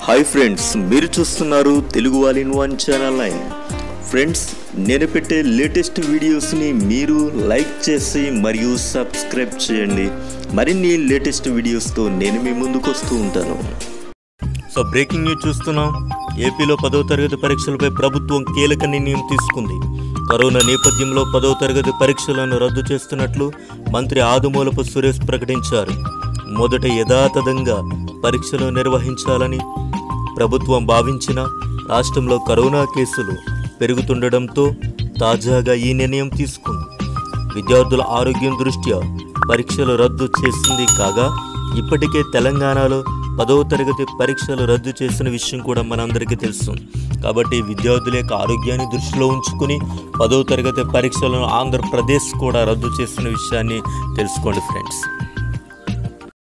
hi friends మీరు చూస్తున్నారు Telugu wall in one channel line friends నేను పెట్టే లేటెస్ట్ వీడియోస్ని మీరు లైక్ చేసి మరియు సబ్స్క్రైబ్ చేయండి మరిన్ని లేటెస్ట్ వీడియోస్తో నేను మీ ముందుకు వస్తూ ఉంటాను సో బ్రేకింగ్ న్యూస్ చూస్తున్నాం ఏపీలో పదవ తరగతి పరీక్షలపై ప్రభుత్వం కీలక నిర్ణయం తీసుకుంది కరోనా నేపథ్యంలో పదవ తరగతి పరీక్షలను రద్దు చేస్తున్నట్లు మంత్రి ఆదుమూలపు సురేష్ ప్రకటించారు మొదట యథాతథంగా పరీక్షలు నిర్వహించాలని ప్రభుత్వం భావించిన రాష్ట్రంలో కరోనా కేసులు పెరుగుతుండడంతో తాజాగా ఈ నిర్ణయం తీసుకుంది విద్యార్థుల ఆరోగ్యం దృష్ట్యా పరీక్షలు రద్దు చేసింది కాగా ఇప్పటికే తెలంగాణలో పదవ తరగతి పరీక్షలు రద్దు చేసిన విషయం కూడా మనందరికీ తెలుసు కాబట్టి విద్యార్థుల యొక్క ఆరోగ్యాన్ని దృష్టిలో ఉంచుకుని పదవ తరగతి పరీక్షలను ఆంధ్రప్రదేశ్ కూడా రద్దు చేసిన విషయాన్ని తెలుసుకోండి ఫ్రెండ్స్